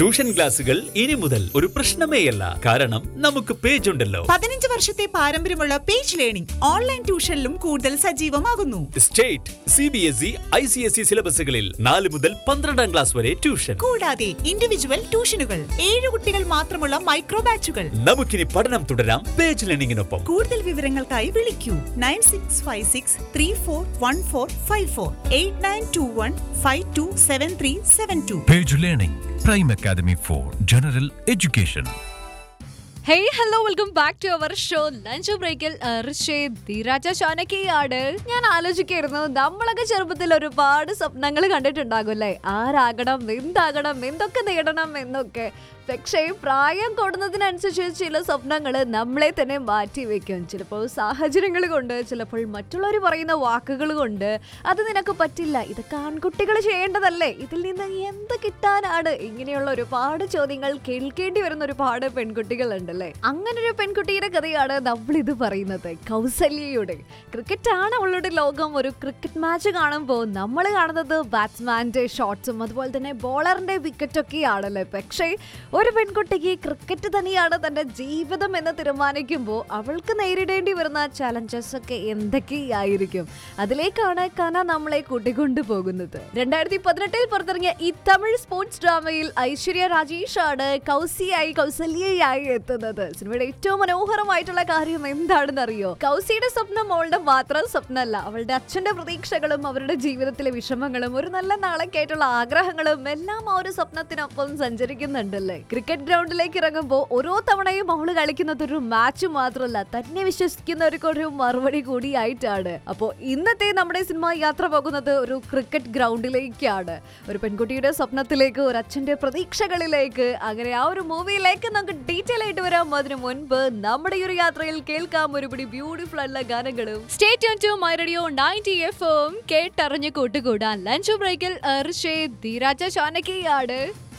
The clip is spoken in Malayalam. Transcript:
ട്യൂഷൻ ക്ലാസുകൾ ഇനി മുതൽ ഒരു പ്രശ്നമേയല്ല കാരണം നമുക്ക് പേജ് ഉണ്ടല്ലോ പതിനഞ്ച് വർഷത്തെ പാരമ്പര്യമുള്ള പേജ് ലേണിംഗ് ഓൺലൈൻ ട്യൂഷനിലും കൂടുതൽ സജീവമാകുന്നു state C B S E I C S E സിലബസുകളിൽ നാല് മുതൽ പന്ത്രണ്ടാം ക്ലാസ് വരെ ട്യൂഷൻ കൂടാതെ ഇൻഡിവിജ്വൽ ട്യൂഷനുകൾ ഏഴ് കുട്ടികൾ മാത്രമുള്ള മൈക്രോ ബാച്ചുകൾ നമുക്കിനി പഠനം തുടരാം പേജ് ലേണിംഗിനൊപ്പം കൂടുതൽ വിവരങ്ങൾക്കായി വിളിക്കൂ nine six five six three four one four five four eight nine two one five two seven three seven two Page Learning, Prime Academy for General Education. Hey hello welcome back to our show lunch ബ്രേക്കിൽ ധീരാജ ചാനക്കിയാണ് ഞാൻ ആലോചിക്കായിരുന്നു നമ്മളൊക്കെ ചെറുപ്പത്തിൽ ഒരുപാട് സ്വപ്നങ്ങൾ കണ്ടിട്ടുണ്ടാകും അല്ലേ ആരാകണം എന്താകണം എന്തൊക്കെ നേടണം എന്നൊക്കെ പക്ഷേ പ്രായം കൂടുന്നതിനനുസരിച്ച് ചില സ്വപ്നങ്ങൾ നമ്മളെ തന്നെ മാറ്റി വെക്കും ചിലപ്പോൾ സാഹചര്യങ്ങൾ കൊണ്ട് ചിലപ്പോൾ മറ്റുള്ളവർ പറയുന്ന വാക്കുകൾ കൊണ്ട് അത് നിനക്ക് പറ്റില്ല ഇതൊക്കെ ആൺകുട്ടികൾ ചെയ്യേണ്ടതല്ലേ ഇതിൽ നിന്ന് എന്ത് കിട്ടാനാണ് ഇങ്ങനെയുള്ള ഒരുപാട് ചോദ്യങ്ങൾ കേൾക്കേണ്ടി വരുന്ന ഒരുപാട് പെൺകുട്ടികളുണ്ടല്ലേ അങ്ങനെ ഒരു പെൺകുട്ടിയുടെ കഥയാണ് നമ്മൾ ഇത് പറയുന്നത് കൗസല്യയുടെ ക്രിക്കറ്റ് ആണ് അവളുടെ ലോകം ഒരു ക്രിക്കറ്റ് മാച്ച് കാണുമ്പോൾ നമ്മൾ കാണുന്നത് ബാറ്റ്സ്മാന്റെ ഷോട്ട്സും അതുപോലെ തന്നെ ബോളറിന്റെ വിക്കറ്റൊക്കെയാണല്ലേ പക്ഷേ ഒരു പെൺകുട്ടിക്ക് ക്രിക്കറ്റ് തന്നെയാണ് തന്റെ ജീവിതം എന്ന് തീരുമാനിക്കുമ്പോൾ അവൾക്ക് നേരിടേണ്ടി വരുന്ന ചലഞ്ചസ് ഒക്കെ എന്തൊക്കെയായിരിക്കും അതിലേക്കാണ് കന നമ്മളെ കൂട്ടിക്കൊണ്ടു പോകുന്നത് രണ്ടായിരത്തി പതിനെട്ടിൽ പുറത്തിറങ്ങിയ ഈ തമിഴ് സ്പോർട്സ് ഡ്രാമയിൽ ഐശ്വര്യ രാജേഷ് ആണ് കൗസിയായി കൗസല്യയായി എത്തുന്നത് സിനിമയുടെ ഏറ്റവും മനോഹരമായിട്ടുള്ള കാര്യം എന്താണെന്ന് അറിയോ കൗസിയുടെ സ്വപ്നം അവളുടെ മാത്രം സ്വപ്നമല്ല അവളുടെ അച്ഛന്റെ പ്രതീക്ഷകളും അവരുടെ ജീവിതത്തിലെ വിഷമങ്ങളും ഒരു നല്ല നാളേക്കായിട്ടുള്ള ആഗ്രഹങ്ങളും എല്ലാം ആ ഒരു സ്വപ്നത്തിനൊപ്പം സഞ്ചരിക്കുന്നുണ്ടല്ലേ ക്രിക്കറ്റ് ഗ്രൗണ്ടിലേക്ക് ഇറങ്ങുമ്പോൾ ഓരോ തവണയും അവള് കളിക്കുന്നത് ഒരു മാച്ച് മാത്രമല്ല തന്നെ വിശ്വസിക്കുന്നവർക്ക് ഒരു മറുപടി കൂടിയായിട്ടാണ് അപ്പോൾ ഇന്നത്തെ നമ്മുടെ സിനിമ യാത്ര പോകുന്നത് ഒരു ക്രിക്കറ്റ് ഗ്രൗണ്ടിലേക്കാണ് ഒരു പെൺകുട്ടിയുടെ സ്വപ്നത്തിലേക്ക് ഒരു അച്ഛന്റെ പ്രതീക്ഷകളിലേക്ക് അങ്ങനെ ആ ഒരു മൂവിയിലേക്ക് നമുക്ക് ഡീറ്റെയിൽ ആയിട്ട് വരാം അതിനു മുൻപ് നമ്മുടെ ഈ ഒരു യാത്രയിൽ കേൾക്കാം ഒരുപടി ബ്യൂട്ടിഫുൾ ആയിട്ടുള്ള ഗാനങ്ങളും stay tuned to my radio ninety F കേട്ടറിഞ്ഞ് കൂട്ടുകൂടാൻ ലഞ്ച് ബ്രേക്കിൽ ഋഷേ ധീരാജ ചാനകിയാണ്